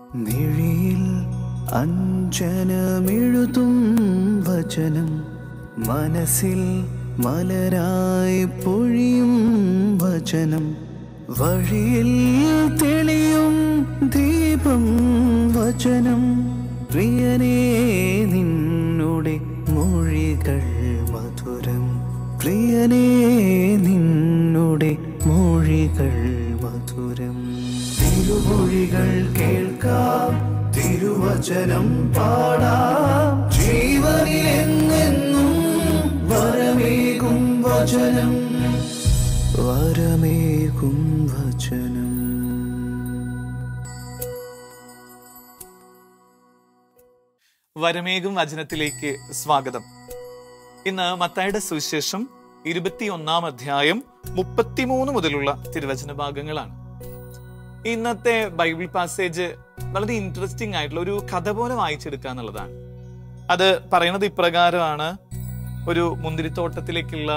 മിഴിയിൽ അഞ്ജനമെഴുതും വചനം മനസ്സിൽ മലരായി പൊഴിയും വചനം വഴിയിൽ തെളിയും ദീപം വചനം പ്രിയനേ നിന്നുടെ മൊഴികൾ മധുരം പ്രിയനേ നിന്നുടെ മൊഴികൾ മധുരം തിരുമൊഴികൾ കേൾക്കാം തിരുവചനം പാടാം ജീവനിലെന്നെന്നും വരമേകും വചനം വരമേകും വചനം വരമേകും വചനത്തിലേക്ക് സ്വാഗതം ഇന്ന് മത്തായുടെ സുവിശേഷം ഇരുപത്തിയൊന്നാം അധ്യായം മുപ്പത്തിമൂന്ന് മുതലുള്ള തിരുവചന ഭാഗങ്ങളാണ് ഇന്നത്തെ ബൈബിൾ പാസേജ് വളരെ ഇൻട്രസ്റ്റിംഗ് ആയിട്ടുള്ള ഒരു കഥ പോലെ വായിച്ചെടുക്കുക എന്നുള്ളതാണ് അത് പറയുന്നത് ഇപ്രകാരമാണ് ഒരു മുന്തിരിത്തോട്ടത്തിലേക്കുള്ള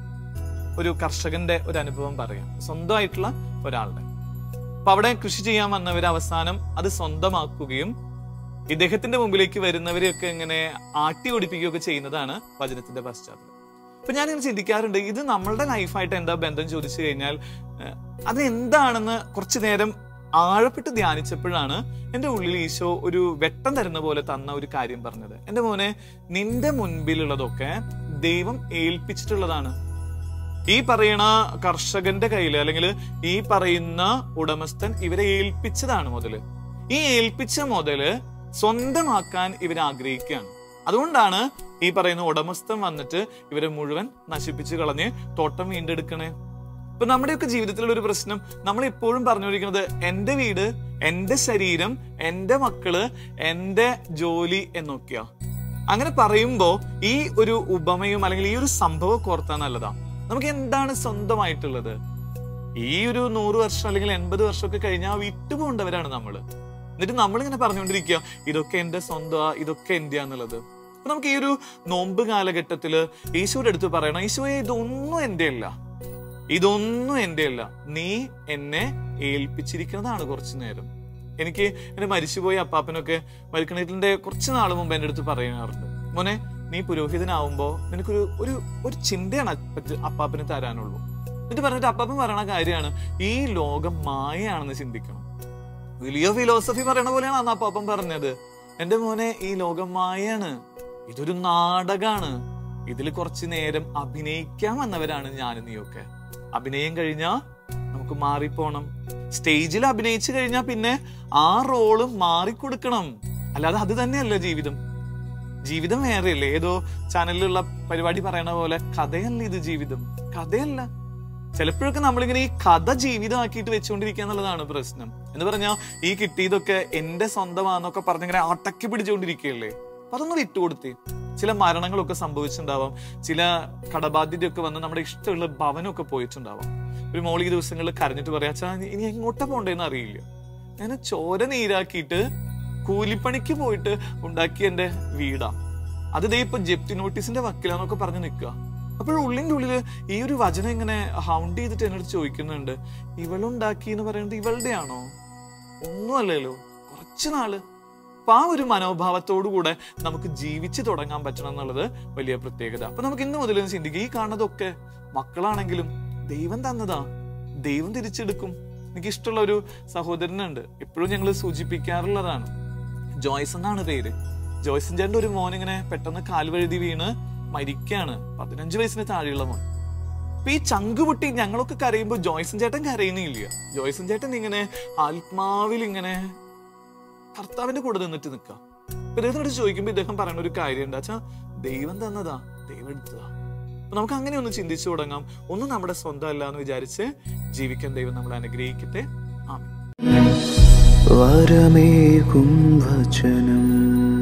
ഒരു കർഷകന്റെ ഒരു അനുഭവം പറയാം സ്വന്തമായിട്ടുള്ള ഒരാളുടെ അപ്പൊ അവിടെ കൃഷി ചെയ്യാൻ വന്നവർ അവസാനം അത് സ്വന്തമാക്കുകയും ഇദ്ദേഹത്തിന്റെ മുമ്പിലേക്ക് വരുന്നവരെയൊക്കെ ഇങ്ങനെ ആട്ടി ഓടിപ്പിക്കുകയൊക്കെ ചെയ്യുന്നതാണ് വചനത്തിന്റെ പശ്ചാത്തലം അപ്പൊ ഞാനിങ്ങനെ ചിന്തിക്കാറുണ്ട് ഇത് നമ്മളുടെ ലൈഫായിട്ട് എന്താ ബന്ധം ചോദിച്ചു കഴിഞ്ഞാൽ ഏഹ്, അത് എന്താണെന്ന് കുറച്ചു നേരം ആഴപ്പെട്ട് ധ്യാനിച്ചപ്പോഴാണ് എൻ്റെ ഉള്ളിൽ ഈശോ ഒരു വെട്ടം തരുന്ന പോലെ തന്ന ഒരു കാര്യം പറഞ്ഞത് എൻ്റെ മോനെ നിന്റെ മുൻപിലുള്ളതൊക്കെ ദൈവം ഏൽപ്പിച്ചിട്ടുള്ളതാണ് ഈ പറയുന്ന കർഷകന്റെ കയ്യില് അല്ലെങ്കിൽ ഈ പറയുന്ന ഉടമസ്ഥൻ ഇവരെ ഏൽപ്പിച്ചതാണ് മുതല് ഈ ഏൽപ്പിച്ച മുതല് സ്വന്തമാക്കാൻ ഇവർ ആഗ്രഹിക്കുകയാണ് അതുകൊണ്ടാണ് ഈ പറയുന്ന ഉടമസ്ഥൻ വന്നിട്ട് ഇവരെ മുഴുവൻ നശിപ്പിച്ച് കളഞ്ഞ് തോട്ടം വീണ്ടെടുക്കണേ ഇപ്പൊ നമ്മുടെയൊക്കെ ജീവിതത്തിലുള്ള ഒരു പ്രശ്നം നമ്മൾ എപ്പോഴും പറഞ്ഞുകൊണ്ടിരിക്കുന്നത് എന്റെ വീട് എന്റെ ശരീരം എന്റെ മക്കള് എന്റെ ജോലി എന്നൊക്കെയാ അങ്ങനെ പറയുമ്പോ ഈ ഒരു ഉപമയും അല്ലെങ്കിൽ ഈ ഒരു സംഭവം കോർത്താൻ നല്ലതാ നമുക്ക് എന്താണ് സ്വന്തമായിട്ടുള്ളത് ഈ ഒരു നൂറ് വർഷം അല്ലെങ്കിൽ എൺപത് വർഷമൊക്കെ കഴിഞ്ഞാൽ വിട്ടുപോകേണ്ടവരാണ് നമ്മള് എന്നിട്ട് നമ്മളിങ്ങനെ പറഞ്ഞുകൊണ്ടിരിക്കുക ഇതൊക്കെ എന്റെ സ്വന്തമാ ഇതൊക്കെ എന്റെയാന്നുള്ളത് അപ്പൊ നമുക്ക് ഈ ഒരു നോമ്പ് കാലഘട്ടത്തില് ഈശോയുടെ അടുത്ത് പറയണം ഈശോയെ ഇതൊന്നും എന്റെ അല്ല ഇതൊന്നും എന്റെ അല്ല നീ എന്നെ ഏൽപ്പിച്ചിരിക്കുന്നതാണ് കുറച്ചു നേരം എനിക്ക് എന്റെ മരിച്ചുപോയ അപ്പാപ്പനൊക്കെ മരിക്കണീട്ടിന്റെ കുറച്ച് നാൾ മുമ്പ് എന്റെ അടുത്ത് പറയാറുണ്ട് മോനെ നീ പുരോഹിതനാവുമ്പോ നിനക്കൊരു ഒരു ഒരു ചിന്തയാണ് അപ്പ- അപ്പാപ്പന് തരാനുള്ളൂ എന്നിട്ട് പറഞ്ഞിട്ട് അപ്പാപ്പൻ പറയണ കാര്യമാണ് ഈ ലോകം മായയാണെന്ന് ചിന്തിക്കണം വലിയ ഫിലോസഫി പറയണ പോലെയാണ് അന്ന് അപ്പാപ്പൻ പറഞ്ഞത് എന്റെ മോനെ ഈ ലോകം മായയാണ് ഇതൊരു നാടകാണ് ഇതിൽ കുറച്ചു നേരം അഭിനയിക്കാൻ വന്നവരാണ് ഞാനും നീയൊക്കെ അഭിനയം കഴിഞ്ഞാ നമുക്ക് മാറിപ്പോണം സ്റ്റേജിൽ അഭിനയിച്ചു കഴിഞ്ഞാൽ പിന്നെ ആ റോള് മാറിക്കൊടുക്കണം അല്ലാതെ അത് തന്നെയല്ല ജീവിതം ജീവിതം വേറെയല്ലേ ഏതോ ചാനലിലുള്ള പരിപാടി പറയണ പോലെ കഥയല്ല ഇത് ജീവിതം കഥയല്ല ചിലപ്പോഴൊക്കെ നമ്മളിങ്ങനെ ഈ കഥ ജീവിതമാക്കിയിട്ട് വെച്ചുകൊണ്ടിരിക്കുക എന്നുള്ളതാണ് പ്രശ്നം എന്ന് പറഞ്ഞാൽ ഈ കിട്ടിയതൊക്കെ എന്റെ സ്വന്തമാണെന്നൊക്കെ പറഞ്ഞിങ്ങനെ അടക്കി പിടിച്ചുകൊണ്ടിരിക്കുകയല്ലേ അപ്പൊ അതൊന്ന് വിട്ടുകൊടുത്തേ ചില മരണങ്ങളൊക്കെ സംഭവിച്ചിട്ടുണ്ടാവാം ചില കടബാധ്യതയൊക്കെ വന്ന് നമ്മുടെ ഇഷ്ടമുള്ള ഭവനമൊക്കെ പോയിട്ടുണ്ടാവാം ഒരു മോളി ഈ ദിവസങ്ങളിൽ കരഞ്ഞിട്ട് പറയാ "അച്ഛാ, ഇനി എങ്ങോട്ടാ പോണ്ടേന്ന് അറിയില്ല ഞാൻ ചോര നീരാക്കിയിട്ട് കൂലിപ്പണിക്ക് പോയിട്ട് ഉണ്ടാക്കിയ എന്റെ വീടാ അത് ദേ ഇപ്പൊ ജപ്തി നോട്ടീസിന്റെ വക്കിലാന്നൊക്കെ പറഞ്ഞ് നിൽക്കുക അപ്പോൾ ഉള്ളിന്റെ ഉള്ളില് ഈ ഒരു വചനം ഇങ്ങനെ ഹൗണ്ട് ചെയ്തിട്ട് എന്നോട് ചോദിക്കുന്നുണ്ട് ഇവളുണ്ടാക്കി എന്ന് പറയുന്നത് ഇവളുടെ ആണോ ഒന്നുമല്ലല്ലോ കുറച്ചു നാള് അപ്പൊ ആ ഒരു മനോഭാവത്തോടു കൂടെ നമുക്ക് ജീവിച്ചു തുടങ്ങാൻ പറ്റണം എന്നുള്ളത് വലിയ പ്രത്യേകത അപ്പൊ നമുക്ക് ഇന്ന് മുതൽ ഒന്ന് ചിന്തിക്കുക ഈ കാണുന്നതൊക്കെ മക്കളാണെങ്കിലും ദൈവം തന്നതാ ദൈവം തിരിച്ചെടുക്കും എനിക്ക് ഇഷ്ടമുള്ള ഒരു സഹോദരനുണ്ട് എപ്പോഴും ഞങ്ങൾ സൂചിപ്പിക്കാറുള്ളതാണ് ജോയ്സ് എന്നാണ് പേര് ജോയ്സൻ ചേട്ടൻ്റെ ഒരു മോൻ ഇങ്ങനെ പെട്ടെന്ന് കാൽവഴുതി വീണ് മരിക്കാണ് പതിനഞ്ച് വയസ്സിന് താഴെയുള്ള മോൻ അപ്പൊ ഈ ചങ്ക് പൊട്ടി ഞങ്ങളൊക്കെ കരയുമ്പോൾ ജോയ്സൻ ചേട്ടൻ കരയുന്നില്ല ജോയ്സൻ ചേട്ടൻ ഇങ്ങനെ ആത്മാവിൽ ഇങ്ങനെ കർത്താവിന്റെ കൂടെ നിന്നിട്ട് നിൽക്കുക ഇദ്ദേഹത്തിനോട് ചോദിക്കുമ്പോൾ ഇദ്ദേഹം പറയുന്ന ഒരു കാര്യമുണ്ട് അച്ഛാ ദൈവം തന്നതാ ദൈവം എടുത്തതാ അപ്പൊ നമുക്ക് അങ്ങനെ ഒന്ന് ചിന്തിച്ചു തുടങ്ങാം ഒന്നും നമ്മുടെ സ്വന്തം അല്ല എന്ന് വിചാരിച്ച് ജീവിക്കാൻ ദൈവം നമ്മളെ അനുഗ്രഹിക്കട്ടെ ആമേൻ വരമേകും വചനം